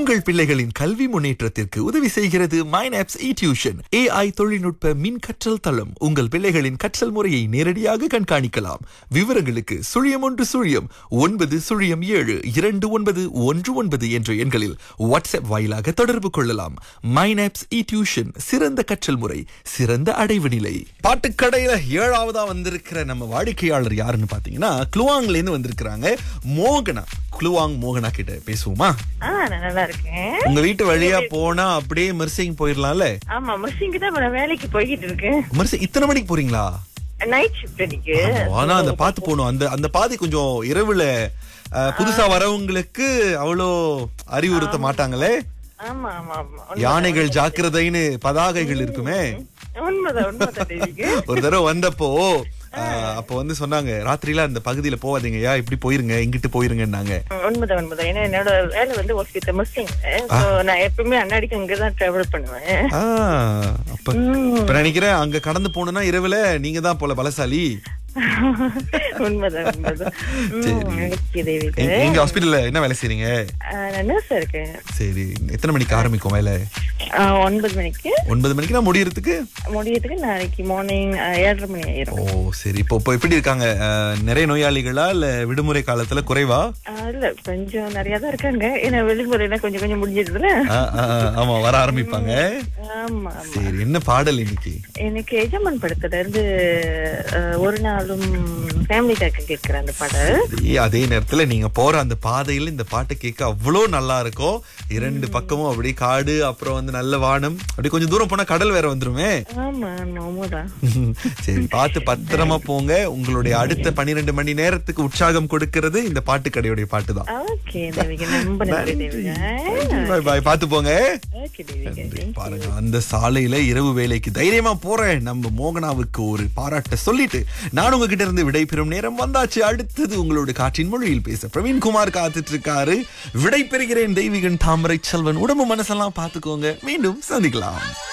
உங்கள் பிள்ளைகளின் கல்வி முன்னேற்றத்திற்கு உதவி செய்கிறது மைனாப்ஸ் இ டியூஷன் ஏஐ தொழில்நுட்ப மின் கற்றல் தளம் உங்கள் பிள்ளைகளின் கற்றல் முறையை நேரடியாக கண்காணிக்கலாம் விவரங்களுக்கு சுழியம் ஒன்று சுழியம் ஒன்பது சுழியம் ஏழு இரண்டு ஒன்பது ஒன்று ஒன்பது என்ற எண்களில் வாட்ஸ்அப் வாயிலாக தொடர்பு கொள்ளலாம் மைனாப்ஸ் இ டியூஷன் சிறந்த கற்றல் முறை சிறந்த அடைவு நிலை பாட்டுக்கடையில ஏழாவதா வந்திருக்கிற நம்ம வாடிக்கையாளர் யாருன்னு பாத்தீங்கன்னா குளுவாங்ல இருந்து வந்திருக்கிறாங்க மோகனா குளுவாங் மோகனா கிட்ட பேசுவோமா ஆ நான் நல்லா இருக்கேன் உங்க வீட்டு வழியா போனா அப்படியே மெர்சிங் போயிடலாம்ல ஆமா மிஸ்ஸிங்க தான் இப்ப நான் வேலைக்கு போய்கிட்டு இருக்கேன் மெர்சிங் இத்தனை மணிக்கு போறீங்களா நைட் ஷிஃப்ட் இன்னைக்கு ஆனா அந்த பாத்து போகணும் அந்த அந்த பாதை கொஞ்சம் இரவுல அஹ், புதுசா வரவங்களுக்கு அவ்வளோ அறிவுறுத்த மாட்டாங்களே ஆமா ஆமா ஆமா யானைகள் ஜாக்கிரதைன்னு பதாகைகள் இருக்குமே உண்மைதான் உண்மைதான் தேவிக்கு ஒரு தடவை வந்தப்போ அஹ், அப்போ வந்து சொன்னாங்க ராத்திரியில அந்த பகுதியில போவாதீங்கய்யா இப்படி போயிருங்க இங்கிட்டு போயிருங்கன்னாங்க உண்மைதான் உண்மைதான் ஏன்னா என்னோட வேலை வந்து ஹாஸ்பிட்டல் மிஸ்ஸிங் நான் எப்பவுமே அன்னாடிக்கு அங்கதான் டிராவல் பண்ணுவேன் ஆ, அப்ப இப்ப நினைக்கிறேன் அங்க கடந்து போகணும்னா இரவுல நீங்க தான் போல பலசாலி உண்மைதான் உண்மைதான் ம், okay, தேவிக்கு எங்க- எங்க ஹாஸ்பிட்டல்ல என்ன வேலை செய்றீங்க ஆ, நான் நர்ஸ் இருக்கேன் சரி எத்தனை மணிக்கு ஆரம்பிக்கும் வேலை ஆ, ஒன்பது மணிக்கு ஒன்பது மணிக்கு நான் முடியறதுக்கு முடியறதுக்கு நாளைக்கு மார்னிங் ஏழரை மணி ஓ ஆயிரும் சரி இப்போ இப்போ எப்படி இருக்காங்க அஹ், நிறைய நோயாளிகளா இல்ல விடுமுறை காலத்துல குறைவா ஆ, இல்ல கொஞ்சம் நிறைய தான் இருக்காங்க ஏன்னா வெளிமுறையில கொஞ்சம் கொஞ்சம் முடிஞ்சிருதுல ஆ, ஆ, ஆ, ஆமா வர ஆரம்பிப்பாங்க ஆமா ஆமா சரி என்ன பாடல் இன்னைக்கு எனக்கு எஜமான் படத்துல இருந்து அஹ், ஒரு நாளும் ஃபேமிலி பேக்க கேட்கிற அந்த பாடல் சரி, அதே நேரத்துல நீங்க போற அந்த பாதையில இந்த பாட்டை கேட்க அவ்வளோ நல்லா இருக்கும் இரண்டு பக்கமும் அப்படியே காடு அப்புறம் வந்து நல்ல வானம் அப்படியே கொஞ்சம் தூரம் போனா கடல் வேற வந்துருமே ஆமா ஆமா உண்மைதான் சரி பார்த்து பத்திரமா போங்க உங்களுடைய அடுத்த பன்னிரெண்டு மணி நேரத்துக்கு உற்சாகம் கொடுக்கிறது இந்த பாட்டு கடையுடைய பாட்டு தான் ஓகே தேவிகா ரொம்ப நன்றி தேவிகா பாய் பாய் பார்த்து போங்க ஓகே தேவிகா நன்றி. பாருங்க அந்த சாலையில இரவு வேலைக்கு தைரியமா போறேன் நம்ம மோகனாவுக்கு ஒரு பாராட்ட சொல்லிட்டு நான் உங்ககிட்ட இருந்து விடைபெறும் நேரம் வந்தாச்சு அடுத்தது உங்களோட காற்றின் மொழியில் பேச பிரவீன் குமார் காத்துட்டு இருக்காரு விடை பெறுகிறேன் தெய்வீகன் தாமரை செல்வன் உடம்பு மனசெல்லாம் பாத்துக்கோங்க மீண்டும் சந்திக்கலாம்